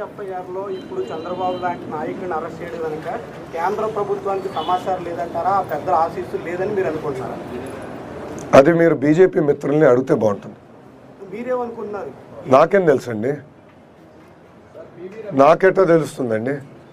FIR లో ఇప్పుడు చంద్రబాబు లాంటి నాయకుడిని అరెస్ట్ చేయడం కనుక కేంద్ర ప్రభుత్వానికి సమాచారం లేదంటారా ఆ పెద్దల ఆశీస్సులు లేదని మీరు అనుకుంటున్నారా అది మీరు బీజేపీ మిత్రుల్ని అడిగితే బాగుంటుంది మీరేమనుకుంటున్నారు నాకేం తెలుసండి నాకెట్టో తెలుస్తుందండి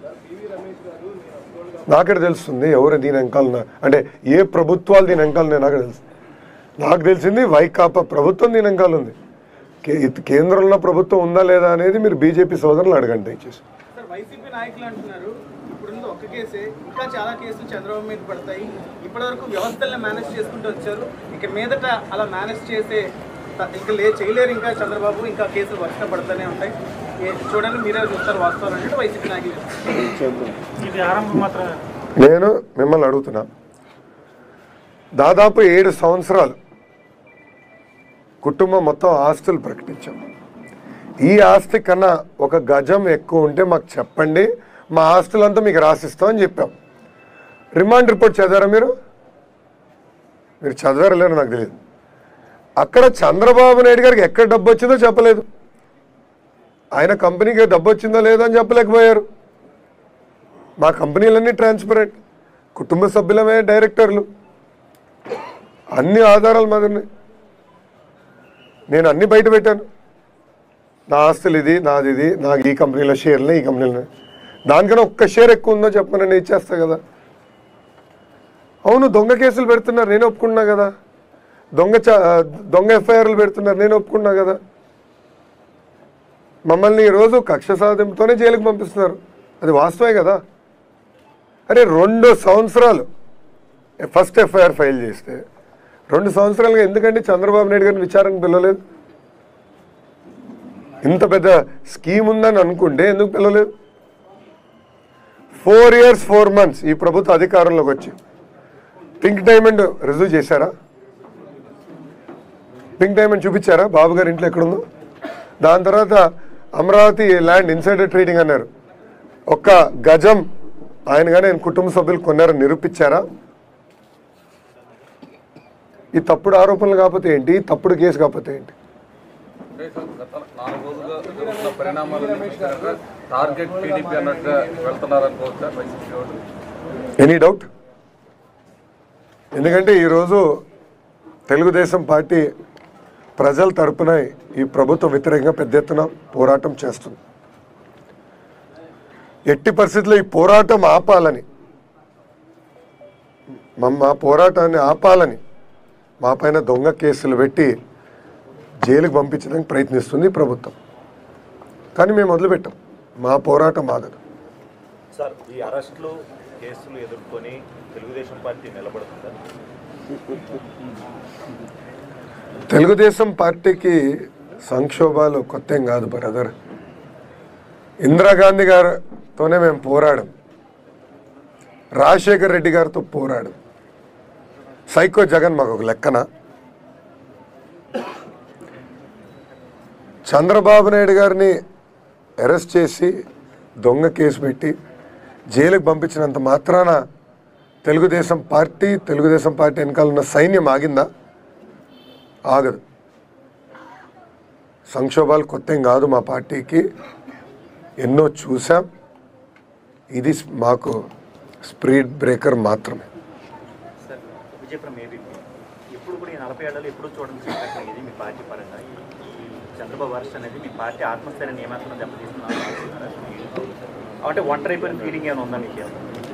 నాకెట తెలుస్తుంది ఎవరు దీని వెనకాల ఉన్న- అంటే ఏ ప్రభుత్వాలు దీని వెనకాల ఉన్నాయి నాకు తెలుసు నాకు తెలిసింది వైకాపా ప్రభుత్వం దీని వెనకాల ఉంది కే- ఇది కేంద్రంలో ప్రభుత్వం ఉందా లేదా అనేది మీరు బీజేపీ సోదరులు అడగండి దయచేసి సార్ వైసీపీ నాయకులు అంటున్నారు ఇప్పుడున్న ఒక్క కేసే ఇంకా చాలా కేసులు చంద్రబాబు మీద పడతాయి ఇప్పటివరకు వ్యవస్థల్ని మేనేజ్ చేసుకుంటూ వచ్చారు ఇక మీదట అలా మేనేజ్ చేసే త- ఇంకా లే చేయలేరు ఇంకా చంద్రబాబు ఇంకా కేసులు వర్షం పడుతూనే ఉంటాయి ఏ- చూడండి మీరే చూస్తారు వాస్తవాలు అంటే వైసీపీ నాయకులు ఇది ఆరంభం మాత్రమే నేను మిమ్మల్ని అడుగుతున్నా దాదాపు ఏడు సంవత్సరాలు కుటుంబం మొత్తం ఆస్తులు ప్రకటించాం ఈ ఆస్తి కన్నా ఒక గజం ఎక్కువ ఉంటే మాకు చెప్పండి మా ఆస్తులంతా మీకు రాసిస్తామని చెప్పాం రిమాండ్ రిపోర్ట్ చదివారా మీరు మీరు చదివారా లేరో నాకు తెలియదు అక్కడ చంద్రబాబు నాయుడు గారికి ఎక్కడ డబ్బు వచ్చిందో చెప్పలేదు ఆయన కంపెనీకి డబ్బు వచ్చిందో లేదో అని చెప్పలేకపోయారు మా కంపెనీలన్నీ ట్రాన్స్పరెంట్ కుటుంబ సభ్యులమే డైరెక్టర్లు అన్ని ఆధారాలు మా దగ్గర ఉన్నాయి. నేను అన్ని బయట పెట్టాను నా ఆస్తులు ఇది నాది ఇది నాకు ఈ కంపెనీలో షేర్లు ఈ కంపెనీలో దానికన్నా ఒక్క షేర్ ఎక్కువ ఉందో చెప్పమని నేను ఇచ్చేస్తా కదా అవును దొంగ కేసులు పెడుతున్నారు నేను ఒప్పుకున్నా కదా దొంగ చ దొంగ ఎఫ్ఐఆర్లు పెడుతున్నారు నేను ఒప్పుకున్నా కదా మమ్మల్ని ఈరోజు కక్ష సాధింపుతోనే జైలుకి పంపిస్తున్నారు అది వాస్తవమే కదా అరే రెండు సంవత్సరాలు ఫస్ట్ ఎఫ్ఐఆర్ ఫైల్ చేస్తే రెండు సంవత్సరాలుగా ఎందుకంటే చంద్రబాబు నాయుడు గారిని విచారణకు పిలవలేదు ఇంత పెద్ద స్కీమ్ ఉందని అనుకుంటే ఎందుకు పిలవలేదు ఫోర్ ఇయర్స్ ఫోర్ మంత్స్ ఈ ప్రభుత్వ అధికారంలోకి వచ్చి పింక్ డైమండ్ రిజర్వ్ చేశారా పింక్ డైమండ్ చూపించారా బాబు గారి ఇంట్లో ఎక్కడుందో దాని తర్వాత అమరావతి ల్యాండ్ ఇన్సైడర్ ట్రేడింగ్ అన్నారు ఒక్క గజం ఆయన కానీ ఆయన కుటుంబ సభ్యులు కొన్నారని నిరూపించారా ఈ తప్పుడు ఆరోపణలు కాకపోతే ఏంటి తప్పుడు కేసు కాకపోతే ఏంటి అంటే సార్ గత నాలుగు రోజులుగా జరుగుతున్న పరిణామాలను చూసినాక టార్గెట్ టీడీపీ అన్నట్టుగా వెళ్తున్నారు అనుకోవచ్చా వైసీపీ వాళ్ళు ఎనీ డౌట్ ఎందుకంటే ఈరోజు తెలుగుదేశం పార్టీ ప్రజల తరపున ఈ ప్రభుత్వ వ్యతిరేకంగా పెద్ద ఎత్తున పోరాటం చేస్తుంది ఎట్టి పరిస్థితుల్లో ఈ పోరాటం ఆపాలని మా- మా పోరాటాన్ని ఆపాలని మా పైన దొంగ కేసులు పెట్టి జైలుకు పంపించడానికి ప్రయత్నిస్తుంది ఈ ప్రభుత్వం కానీ మేము వదిలిపెట్టాం మా పోరాటం ఆగదు సార్ ఈ అరెస్టులు కేసులు ఎదుర్కొని తెలుగుదేశం పార్టీ నిలబడుతుందా తెలుగుదేశం పార్టీకి సంక్షోభాలు కొత్త ఏం కాదు బ్రదర్ ఇందిరాగాంధీ గారితోనే మేము పోరాడం రాజశేఖర్ రెడ్డి గారితో పోరాడం సైకో జగన్ మాకు ఒక లెక్కన చంద్రబాబు నాయుడు గారిని అరెస్ట్ చేసి దొంగ కేసు పెట్టి జైలుకు పంపించినంత మాత్రాన తెలుగుదేశం పార్టీ తెలుగుదేశం పార్టీ వెనకాల ఉన్న సైన్యం ఆగిందా ఆగదు సంక్షోభాలు కొత్త ఏం కాదు మా పార్టీకి ఎన్నో చూసాం ఇది మాకు స్పీడ్ బ్రేకర్ మాత్రమే సార్ విజయపురం ఏబీపీ ఎప్పుడు కూడా ఈ నలభై ఏళ్ళలో ఎప్పుడు చూడడం సంఘటన ఇది మీ పార్టీ పరంగా ఈ చంద్రబాబు అరెస్ట్ అనేది మీ పార్టీ ఆత్మస్థైర్యాన్ని ఏమాత్రం దెబ్బతీస్తున్నారు అంటే ఒంటరి అయిపోయిన ఫీలింగ్ ఏమైనా ఉందా మీకు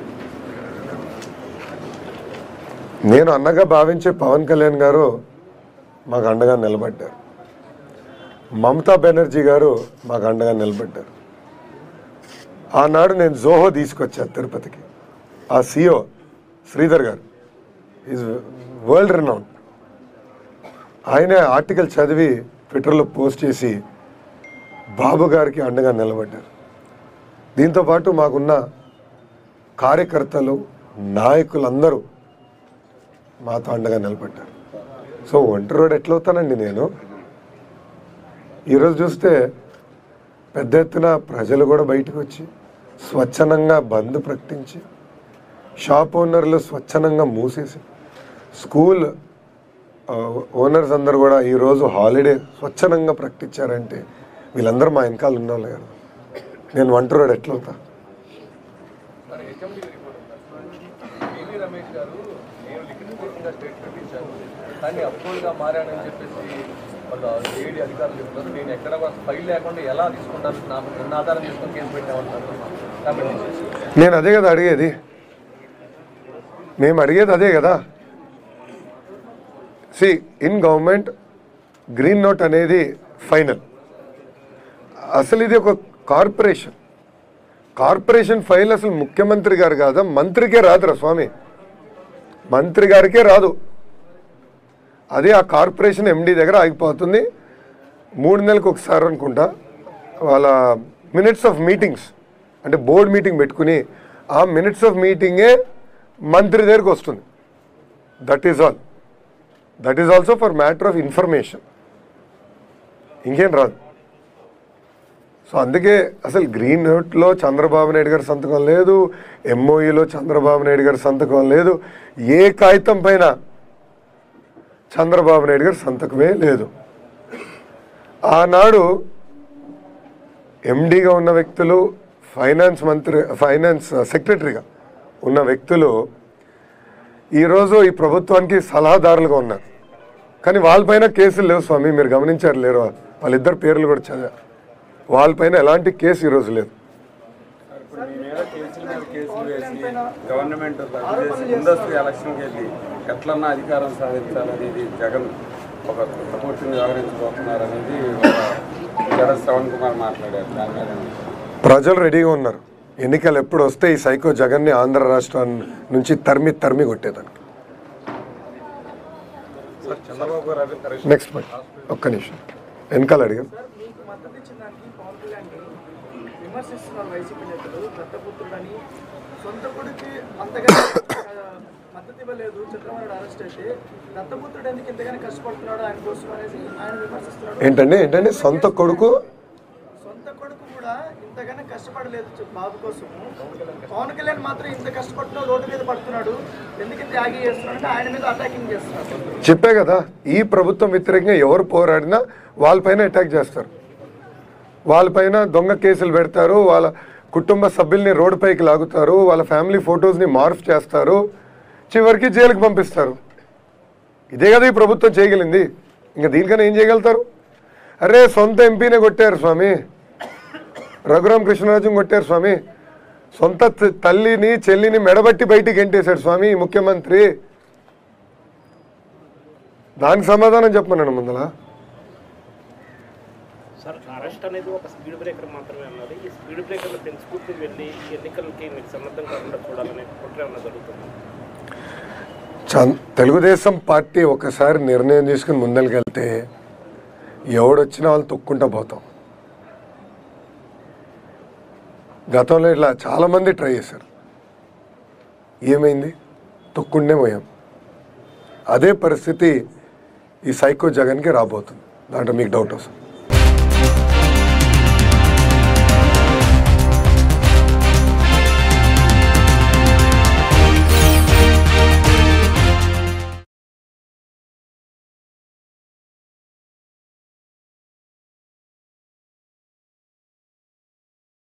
నేను అన్నగా భావించే పవన్ కళ్యాణ్ గారు మాకు అండగా నిలబడ్డారు మమతా బెనర్జీ గారు మాకు అండగా నిలబడ్డారు ఆనాడు నేను జోహో తీసుకొచ్చాను తిరుపతికి ఆ సిఓ శ్రీధర్ గారు ఈజ్ వరల్డ్ రినౌండ్ ఆయన ఆర్టికల్ చదివి ట్విట్టర్లో పోస్ట్ చేసి బాబు గారికి అండగా నిలబడ్డారు దీంతోపాటు మాకున్న కార్యకర్తలు నాయకులందరూ మాతో అండగా నిలబడ్డారు సో ఒంటరి రోడ్ ఎట్లా అవుతానండి నేను ఈరోజు చూస్తే పెద్ద ఎత్తున ప్రజలు కూడా బయటకు వచ్చి స్వచ్ఛందంగా బంద్ ప్రకటించి షాప్ ఓనర్లు స్వచ్ఛందంగా మూసేసి స్కూల్ ఆ, ఓనర్స్ అందరూ కూడా ఈరోజు హాలిడే స్వచ్ఛందంగా ప్రకటించారంటే వీళ్ళందరూ మా వెనకాల ఉన్నవాళ్ళు కదా నేను వంటరోడు ఎట్లా అవుతా మరి హెచ్ఎండి రిపోర్ట్ ఉందా? పివి రమేష్ గారు నేను లిఖితపూర్వకంగా స్టేట్మెంట్ ఇచ్చాను కానీ అప్రూవల్గా మారానని చెప్పేసి వాళ్ళు ఏడి అధికారులు చెప్తారు నేను ఎక్కడ ఫైల్ లేకుండా ఎలా తీసుకుంటాను నా నిన్న ఆధారం తీసుకొని కేసు పెట్టామంటారు కాబట్టి నేను అదే కదా అడిగేది మేము అడిగేది అదే కదా see in government green note అనేది ఫైనల్ అసలు ఇది ఒక కార్పొరేషన్ కార్పొరేషన్ ఫైల్ అసలు ముఖ్యమంత్రి గారు కాదా మంత్రికే రాదురా స్వామి మంత్రి గారికే రాదు అదే ఆ కార్పొరేషన్ ఎండి దగ్గర ఆగిపోతుంది మూడు నెలలకు ఒకసారి అనుకుంటా వాళ్ళ మినిట్స్ ఆఫ్ మీటింగ్స్ అంటే బోర్డ్ మీటింగ్ పెట్టుకుని ఆ మినిట్స్ ఆఫ్ మీటింగే మంత్రి దగ్గరకు వస్తుంది that is all that is also for matter of information ఇంకేం రాదు సో అందుకే అసలు గ్రీన్ నోట్లో చంద్రబాబు నాయుడు గారి సంతకం లేదు ఎంఓఈలో చంద్రబాబు నాయుడు గారి సంతకం లేదు ఏ కాగితం పైన చంద్రబాబు నాయుడు గారి సంతకమే లేదు ఆనాడు ఎండీగా ఉన్న వ్యక్తులు ఫైనాన్స్ మంత్రి ఫైనాన్స్ సెక్రటరీగా ఉన్న వ్యక్తులు ఈరోజు ఈ ప్రభుత్వానికి సలహాదారులుగా ఉన్నారు కానీ వాళ్ళపైన కేసులు లేవు స్వామి మీరు గమనించారు లేరు వాళ్ళిద్దరు పేర్లు కూడా చదివా వాళ్ళపైన ఎలాంటి కేసు ఈరోజు లేదు ఇప్పుడు మీ మీద కేసుల మీద కేసులు వేసి గవర్నమెంట్ రద్దు చేసి ముందస్తు ఎలక్షన్కి వెళ్ళి ఎట్లన్నా అధికారం సాధించాలనేది జగన్ ఒక కుట్రపూర్తిని వ్యవహరించబోతున్నారు అనేది ఒక జడ శ్రవణ్ కుమార్ మాట్లాడారు దాని మీద ప్రజలు రెడీగా ఉన్నారు ఎన్నికలు ఎప్పుడు వస్తే ఈ సైకో జగన్ని ఆంధ్ర రాష్ట్రం నుంచి తరిమి తరిమి కొట్టేదానికి సార్ చంద్రబాబు గారు అరె- అరెస్ట్ నెక్స్ట్ పాయింట్ ఒక్క నిమిషం వెనకాల అడిగారు సార్ మీకు మద్దతు ఇచ్చిన దానికి పవన్ కళ్యాణ్ విమర్శిస్తున్నారు వైసీపీ నేతలు దత్తపుత్రుడని సొంత కొడుకు అంతగా ఆ, మద్దతు ఇవ్వలేదు చంద్రబాబు నాయుడు అరెస్ట్ అయితే దత్తపుత్రుడు ఎందుకు ఇంతగానే కష్టపడుతున్నాడు ఆయన కోసం అనేసి ఆయన విమర్శిస్తున్నాడు ఏంటండి ఏంటండి సొంత కొడుకు సొంత కొడుకు కూడా ఇంతగానే కష్టపడలేదు చె- బాబు కోసము పవన్ కళ్యాణ్ మాత్రం ఇంత కష్టపడుతున్నా రోడ్డు మీద పడుతున్నాడు ఎందుకు ఇంత యాగి చేస్తున్నాడు అంటే ఆయన మీద అటాకింగ్ చేస్తున్నాడు చెప్పే కదా ఈ ప్రభుత్వం వ్యతిరేకంగా ఎవరు పోరాడినా వాళ్ళపైన అటాక్ చేస్తారు వాళ్ళపైన దొంగ కేసులు పెడతారు వాళ్ళ కుటుంబ సభ్యుల్ని రోడ్డుపైకి లాగుతారు వాళ్ళ ఫ్యామిలీ ఫొటోస్ని మార్ఫ్ చేస్తారు చివరికి జైలుకి పంపిస్తారు ఇదే కదా ఈ ప్రభుత్వం చేయగలిగింది ఇంకా దీనికన్నా ఏం చేయగలుగుతారు అరే సొంత ఎంపీనే కొట్టారు స్వామి రఘురామ్ కృష్ణరాజుని కొట్టారు స్వామి సొంత త- తల్లిని చెల్లిని మెడబట్టి బయటికి గెంటేశాడు స్వామి ఈ ముఖ్యమంత్రి దానికి సమాధానం చెప్పమన్నాను ముందల సార్ అరెస్ట్ అనేది ఒక స్పీడ్ బ్రేకర్ మాత్రమే అన్నారు ఈ స్పీడ్ బ్రేకర్లు పెంచుకుంటూ వెళ్ళి ఎన్నికలకి మీకు సన్నద్ధం కాకుండా చూడాలనే కుట్ర ఏమన్నా జరుగుతుంది చం- తెలుగుదేశం పార్టీ ఒకసారి నిర్ణయం తీసుకుని ముందరికెళ్తే ఎవడొచ్చినా వాళ్ళు తొక్కుంటా పోతాం గతంలో ఇట్లా చాలామంది ట్రై చేశారు ఏమైంది తొక్కుండే పోయాం అదే పరిస్థితి ఈ సైకో జగన్కి రాబోతుంది దాంట్లో మీకు డౌట్ వస్తుంది